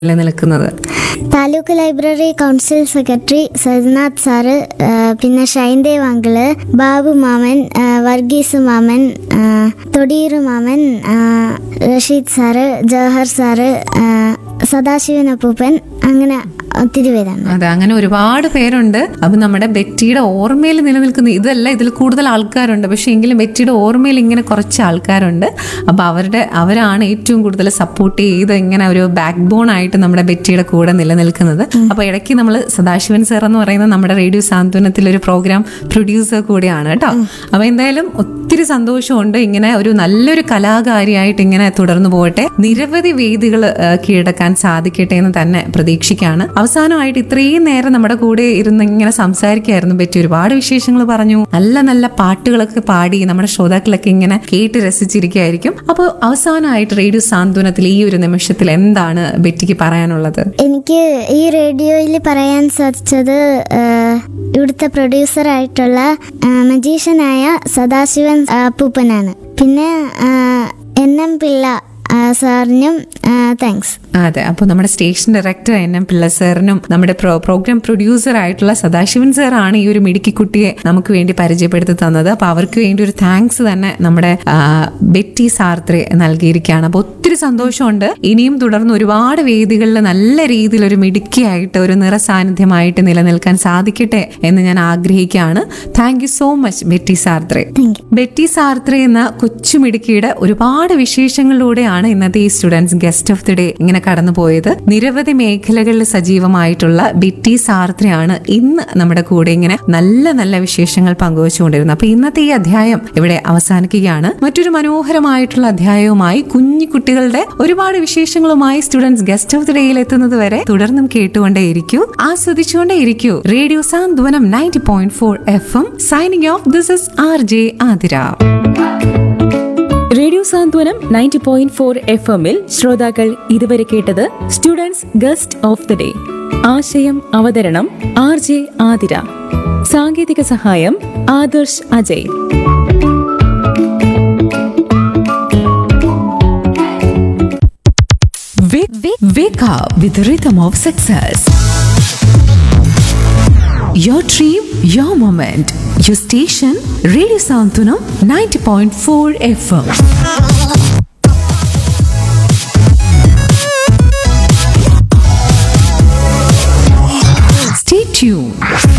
നിലനിൽക്കുന്നത് taluk library council secretary Sajnath sir ആ, പിന്നെ ഷൈൻദേവ് അങ്കിള് ബാബു മാമൻ ആ, വർഗീസ് മാമൻ ആ, തൊടിയൂർ മാമൻ ആ, റഷീദ് സാറ് ജവഹർ സാറ് ആ, സദാശിവൻ അപ്പൂപ്പൻ അങ്ങനെ ഒത്തിരി പേരാണ് അതെ അങ്ങനെ ഒരുപാട് പേരുണ്ട് അപ്പൊ നമ്മുടെ ബെറ്റിയുടെ ഓർമ്മയിൽ നിലനിൽക്കുന്ന ഇതല്ല ഇതിൽ കൂടുതൽ ആൾക്കാരുണ്ട് പക്ഷെ എങ്കിലും ബെറ്റിയുടെ ഓർമ്മയിൽ ഇങ്ങനെ കുറച്ച് ആൾക്കാരുണ്ട് അപ്പൊ അവരുടെ അവരാണ് ഏറ്റവും കൂടുതൽ സപ്പോർട്ട് ചെയ്ത് ഇങ്ങനെ ഒരു ബാക്ക് ബോൺ ആയിട്ട് നമ്മുടെ ബെറ്റിയുടെ കൂടെ നിലനിൽക്കുന്നത് അപ്പൊ ഇടയ്ക്ക് നമ്മൾ സദാശിവൻ സർ എന്ന് പറയുന്ന നമ്മുടെ റേഡിയോ സാന്ത്വനത്തിൽ ഒരു പ്രോഗ്രാം പ്രൊഡ്യൂസർ കൂടിയാണ് കേട്ടോ അപ്പൊ എന്തായാലും ഒത്തിരി സന്തോഷമുണ്ട് ഇങ്ങനെ ഒരു നല്ലൊരു കലാകാരിയായിട്ട് ഇങ്ങനെ തുടർന്നു പോകട്ടെ നിരവധി വേദികൾ കീഴടക്കാൻ സാധിക്കട്ടെ എന്ന് തന്നെ പ്രതീക്ഷിക്കുകയാണ് അവസാനമായിട്ട് ഇത്രയും നേരം നമ്മുടെ കൂടെ ഇരുന്ന് ഇങ്ങനെ സംസാരിക്കായിരുന്നു പറ്റി ഒരുപാട് വിശേഷങ്ങൾ പറഞ്ഞു നല്ല നല്ല പാട്ടുകളൊക്കെ പാടി നമ്മുടെ ശ്രോതാക്കളൊക്കെ ഇങ്ങനെ കേട്ട് രസിച്ചിരിക്കുകയായിരിക്കും അപ്പോൾ അവസാനമായിട്ട് റേഡിയോ സാന്ത്വനത്തിൽ ഈ ഒരു നിമിഷത്തിൽ എന്താണ് ബെറ്റിക്ക് പറയാനുള്ളത് എനിക്ക് ഈ റേഡിയോയിൽ പറയാൻ സാധിച്ചത് ആ, ഇവിടുത്തെ പ്രൊഡ്യൂസറായിട്ടുള്ള മജീഷ്യനായ സദാശിവൻ അപ്പൂപ്പനാണ് പിന്നെ ആ, എൻ എം പിള്ള ആ, സാറിനും താങ്ക്സ് അതെ അപ്പോൾ നമ്മുടെ station director N M Pillai സാറിനും നമ്മുടെ പ്രോ പ്രോഗ്രാം പ്രൊഡ്യൂസർ ആയിട്ടുള്ള സദാശിവൻ സാറാണ് ഈ ഒരു മിടുക്കി കുട്ടിയെ നമുക്ക് വേണ്ടി പരിചയപ്പെടുത്തി തന്നത് അപ്പോൾ അവർക്ക് വേണ്ടി ഒരു താങ്ക്സ് തന്നെ നമ്മുടെ ആ, ബെറ്റി സാർത്രേ നൽകിയിരിക്കുകയാണ് അപ്പോൾ ഒത്തിരി സന്തോഷമുണ്ട് ഇനിയും തുടർന്ന് ഒരുപാട് വേദികളിൽ നല്ല രീതിയിൽ ഒരു മിടുക്കിയായിട്ട് ഒരു നിറസാന്നിധ്യമായിട്ട് നിലനിൽക്കാൻ സാധിക്കട്ടെ എന്ന് ഞാൻ ആഗ്രഹിക്കുകയാണ് thank you so much Betty Sartre thank you Betty Sartre എന്ന കൊച്ചുമിടുക്കിയുടെ ഒരുപാട് വിശേഷങ്ങളിലൂടെയാണ് ഇന്നത്തെ ഈ students guest of the day ഇങ്ങനെ കടന്നുപോയത് നിരവധി മേഖലകളിൽ സജീവമായിട്ടുള്ള ബെറ്റി സാർത്രയാണ് ഇന്ന് നമ്മുടെ കൂടെ ഇങ്ങനെ നല്ല നല്ല വിശേഷങ്ങൾ പങ്കുവച്ചുകൊണ്ടിരുന്നത് അപ്പൊ ഇന്നത്തെ ഈ അധ്യായം ഇവിടെ അവസാനിക്കുകയാണ് മറ്റൊരു മനോഹരമായിട്ടുള്ള അധ്യായവുമായി കുഞ്ഞു കുട്ടികളുടെ ഒരുപാട് വിശേഷങ്ങളുമായി സ്റ്റുഡൻസ് ഗസ്റ്റ് ഓഫ് ദി ഡേയിൽ എത്തുന്നത് വരെ തുടർന്നും കേട്ടുകൊണ്ടേയിരിക്കൂ ആസ്വദിച്ചുകൊണ്ടേയിരിക്കൂ radio Santhwanam ninety point four F M signing off this is R J Athira radio Santhwanam ninety point four F എമ്മിൽ ശ്രോതാക്കൾ ഇതുവരെ കേട്ടത് students guest of the day ആശയം അവതരണം ആർ ജെ ആതിര സാങ്കേതിക സഹായം Adarsh Ajay Wake, wake, wake up with the rhythm of success. Your dream, your moment. Your station, Radio Santunam 90.4 FM. Stay tuned.